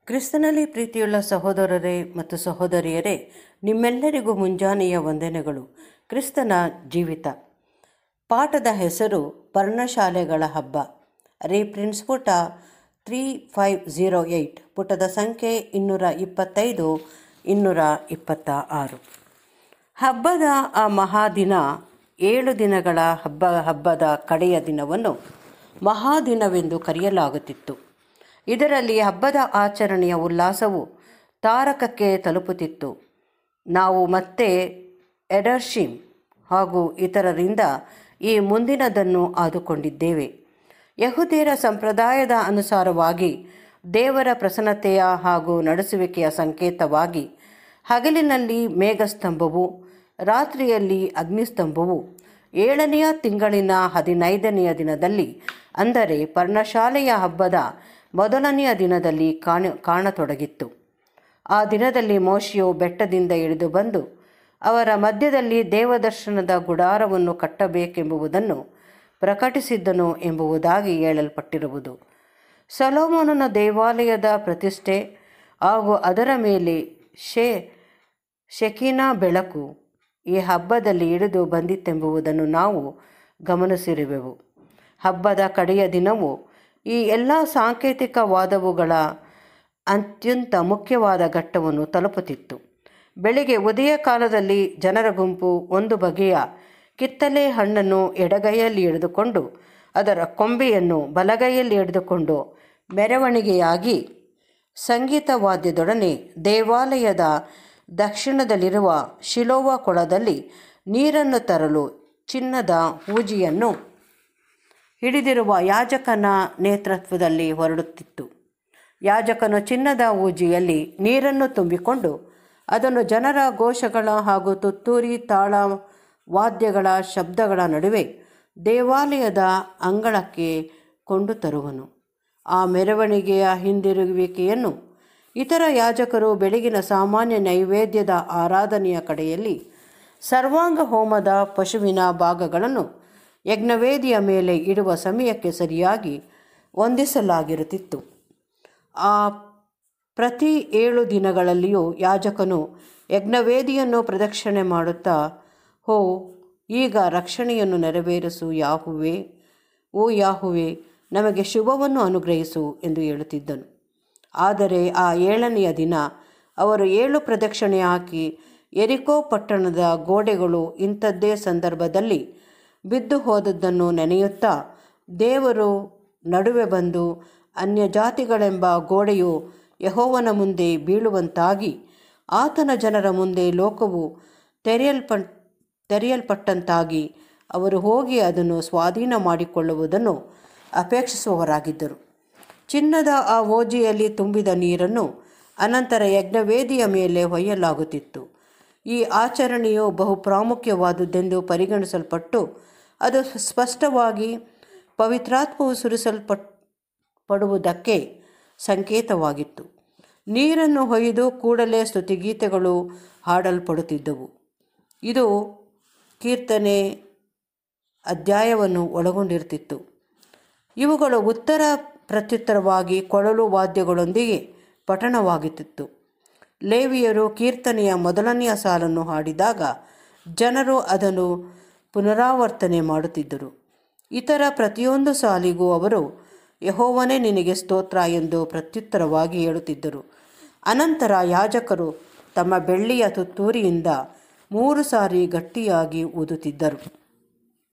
ಕ್ರಿಸ್ತನಲ್ಲಿ ಪ್ರೀತಿಯುಳ್ಳ ಸಹೋದರರೇ ಮತ್ತು ಸಹೋದರಿಯರೇ ನಿಮ್ಮೆಲ್ಲರಿಗೂ ಮುಂಜಾನೆಯ ವಂದನೆಗಳು ಕ್ರಿಸ್ತನ ಜೀವಿತ ಪಾಠದ ಹೆಸರು ಪರ್ಣಶಾಲೆಗಳ ಹಬ್ಬ ರೀಪ್ರಿನ್ಸ್ ಪುಟ ತ್ರೀ ಫೈವ್ ಝೀರೋ ಏಯ್ಟ್ ಪುಟದ ಸಂಖ್ಯೆ ಇನ್ನೂರ ಇಪ್ಪತ್ತೈದು ಇನ್ನೂರ ಇಪ್ಪತ್ತ ಆರು ಹಬ್ಬದ ಆ ಮಹಾದಿನ ಏಳು ದಿನಗಳ ಹಬ್ಬ ಹಬ್ಬದ ಕಡೆಯ ದಿನವನ್ನು ಮಹಾದಿನವೆಂದು ಕರೆಯಲಾಗುತ್ತಿತ್ತು ಇದರಲ್ಲಿ ಹಬ್ಬದ ಆಚರಣೆಯ ಉಲ್ಲಾಸವು ತಾರಕಕ್ಕೆ ತಲುಪುತ್ತಿತ್ತು ನಾವು ಮತ್ತೆ ಎಡರ್ಶಿಮ್ ಹಾಗೂ ಇತರರಿಂದ ಈ ಮುಂದಿನದನ್ನು ಆದುಕೊಂಡಿದ್ದೇವೆ ಯಹುದಿಯರ ಸಂಪ್ರದಾಯದ ಅನುಸಾರವಾಗಿ ದೇವರ ಪ್ರಸನ್ನತೆಯ ಹಾಗೂ ನಡೆಸುವಿಕೆಯ ಸಂಕೇತವಾಗಿ ಹಗಲಿನಲ್ಲಿ ಮೇಘಸ್ತಂಭವು ರಾತ್ರಿಯಲ್ಲಿ ಅಗ್ನಿಸ್ತಂಭವು ಏಳನೆಯ ತಿಂಗಳಿನ ಹದಿನೈದನೆಯ ದಿನದಲ್ಲಿ ಅಂದರೆ ಪರ್ಣಶಾಲೆಯ ಹಬ್ಬದ ಮೊದಲನೆಯ ದಿನದಲ್ಲಿ ಕಾಣ ಕಾಣತೊಡಗಿತ್ತು ಆ ದಿನದಲ್ಲಿ ಮೋಶಿಯು ಬೆಟ್ಟದಿಂದ ಇಳಿದು ಬಂದು ಅವರ ಮಧ್ಯದಲ್ಲಿ ದೇವದರ್ಶನದ ಗುಡಾರವನ್ನು ಕಟ್ಟಬೇಕೆಂಬುದನ್ನು ಪ್ರಕಟಿಸಿದ್ದನು ಎಂಬುದಾಗಿ ಹೇಳಲ್ಪಟ್ಟಿರುವುದು ಸೊಲೋಮೋನನ ದೇವಾಲಯದ ಪ್ರತಿಷ್ಠೆ ಹಾಗೂ ಅದರ ಮೇಲೆ ಶೇ ಶೆಕಿನಾ ಬೆಳಕು ಈ ಹಬ್ಬದಲ್ಲಿ ಇಳಿದು ಬಂದಿತ್ತೆಂಬುದನ್ನು ನಾವು ಗಮನಿಸಿರುವೆವು ಹಬ್ಬದ ಕಡೆಯ ದಿನವು ಈ ಎಲ್ಲ ಸಾಂಕೇತಿಕವಾದವುಗಳ ಅತ್ಯಂತ ಮುಖ್ಯವಾದ ಘಟ್ಟವನ್ನು ತಲುಪುತ್ತಿತ್ತು ಬೆಳಿಗ್ಗೆ ಉದಯ ಕಾಲದಲ್ಲಿ ಜನರ ಗುಂಪು ಒಂದು ಬಗೆಯ ಕಿತ್ತಲೆ ಹಣ್ಣನ್ನು ಎಡಗೈಯಲ್ಲಿ ಹಿಡಿದುಕೊಂಡು ಅದರ ಕೊಂಬೆಯನ್ನು ಬಲಗೈಯಲ್ಲಿ ಹಿಡಿದುಕೊಂಡು ಮೆರವಣಿಗೆಯಾಗಿ ಸಂಗೀತ ವಾದ್ಯದೊಡನೆ ದೇವಾಲಯದ ದಕ್ಷಿಣದಲ್ಲಿರುವ ಶಿಲೋವ ಕೊಳದಲ್ಲಿ ನೀರನ್ನು ತರಲು ಚಿನ್ನದ ಹೂಜಿಯನ್ನು ಹಿಡಿದಿರುವ ಯಾಜಕನ ನೇತೃತ್ವದಲ್ಲಿ ಹೊರಡುತ್ತಿತ್ತು ಯಾಜಕನು ಚಿನ್ನದ ಊಜಿಯಲ್ಲಿ ನೀರನ್ನು ತುಂಬಿಕೊಂಡು ಅದನ್ನು ಜನರ ಘೋಷಗಳ ಹಾಗೂ ತುತ್ತೂರಿ ತಾಳ ವಾದ್ಯಗಳ ಶಬ್ದಗಳ ನಡುವೆ ದೇವಾಲಯದ ಅಂಗಳಕ್ಕೆ ಕೊಂಡು ತರುವನು ಆ ಮೆರವಣಿಗೆಯ ಹಿಂದಿರುಗುವಿಕೆಯನ್ನು ಇತರ ಯಾಜಕರು ಬೆಳಗಿನ ಸಾಮಾನ್ಯ ನೈವೇದ್ಯದ ಆರಾಧನೆಯ ಕಡೆಯಲ್ಲಿ ಸರ್ವಾಂಗ ಹೋಮದ ಪಶುವಿನ ಭಾಗಗಳನ್ನು ಯಜ್ಞವೇದಿಯ ಮೇಲೆ ಇಡುವ ಸಮಯಕ್ಕೆ ಸರಿಯಾಗಿ ಹೊಂದಿಸಲಾಗಿರುತ್ತಿತ್ತು ಆ ಪ್ರತಿ ಏಳು ದಿನಗಳಲ್ಲಿಯೂ ಯಾಜಕನು ಯಜ್ಞವೇದಿಯನ್ನು ಪ್ರದಕ್ಷಿಣೆ ಮಾಡುತ್ತಾ ಹೋ ಈಗ ರಕ್ಷಣೆಯನ್ನು ನೆರವೇರಿಸು ಯಾಹುವೆ ಓ ಯಾಹುವೆ ನಮಗೆ ಶುಭವನ್ನು ಅನುಗ್ರಹಿಸು ಎಂದು ಹೇಳುತ್ತಿದ್ದನು ಆದರೆ ಆ ಏಳನೆಯ ದಿನ ಅವರು ಏಳು ಪ್ರದಕ್ಷಿಣೆ ಹಾಕಿ ಎರಿಕೋ ಪಟ್ಟಣದ ಗೋಡೆಗಳು ಇಂಥದ್ದೇ ಸಂದರ್ಭದಲ್ಲಿ ಬಿದ್ದು ಹೋದದ್ದನ್ನು ನೆನೆಯುತ್ತಾ ದೇವರು ನಡುವೆ ಬಂದು ಅನ್ಯಜಾತಿಗಳೆಂಬ ಗೋಡೆಯು ಯಹೋವನ ಮುಂದೆ ಬೀಳುವಂತಾಗಿ ಆತನ ಜನರ ಮುಂದೆ ಲೋಕವು ತೆರೆಯಲ್ಪ ತೆರೆಯಲ್ಪಟ್ಟಂತಾಗಿ ಅವರು ಹೋಗಿ ಅದನ್ನು ಸ್ವಾಧೀನ ಮಾಡಿಕೊಳ್ಳುವುದನ್ನು ಅಪೇಕ್ಷಿಸುವವರಾಗಿದ್ದರು ಚಿನ್ನದ ಆ ಓಜಿಯಲ್ಲಿ ತುಂಬಿದ ನೀರನ್ನು ಅನಂತರ ಯಜ್ಞವೇದಿಯ ಮೇಲೆ ಹೊಯ್ಯಲಾಗುತ್ತಿತ್ತು ಈ ಆಚರಣೆಯು ಬಹು ಪ್ರಾಮುಖ್ಯವಾದುದೆಂದು ಪರಿಗಣಿಸಲ್ಪಟ್ಟು ಅದು ಸ್ಪಷ್ಟವಾಗಿ ಪವಿತ್ರಾತ್ಮವು ಸುರಿಸಲ್ಪಟ್ ಪಡುವುದಕ್ಕೆ ಸಂಕೇತವಾಗಿತ್ತು ನೀರನ್ನು ಹೊಯ್ದು ಕೂಡಲೇ ಸ್ತುತಿಗೀತೆಗಳು ಹಾಡಲ್ಪಡುತ್ತಿದ್ದವು ಇದು ಕೀರ್ತನೆ ಅಧ್ಯಾಯವನ್ನು ಒಳಗೊಂಡಿರ್ತಿತ್ತು ಇವುಗಳು ಉತ್ತರ ಪ್ರತ್ಯುತ್ತರವಾಗಿ ಕೊಳಲು ವಾದ್ಯಗಳೊಂದಿಗೆ ಪಠಣವಾಗುತ್ತಿತ್ತು ಲೇವಿಯರು ಕೀರ್ತನೆಯ ಮೊದಲನೆಯ ಸಾಲನ್ನು ಹಾಡಿದಾಗ ಜನರು ಅದನ್ನು ಪುನರಾವರ್ತನೆ ಮಾಡುತ್ತಿದ್ದರು ಇತರ ಪ್ರತಿಯೊಂದು ಸಾಲಿಗೂ ಅವರು ಯಹೋವನೇ ನಿನಗೆ ಸ್ತೋತ್ರ ಎಂದು ಪ್ರತ್ಯುತ್ತರವಾಗಿ ಹೇಳುತ್ತಿದ್ದರು ಅನಂತರ ಯಾಜಕರು ತಮ್ಮ ಬೆಳ್ಳಿಯ ತುತ್ತೂರಿಯಿಂದ ಮೂರು ಸಾರಿ ಗಟ್ಟಿಯಾಗಿ ಊದುತ್ತಿದ್ದರು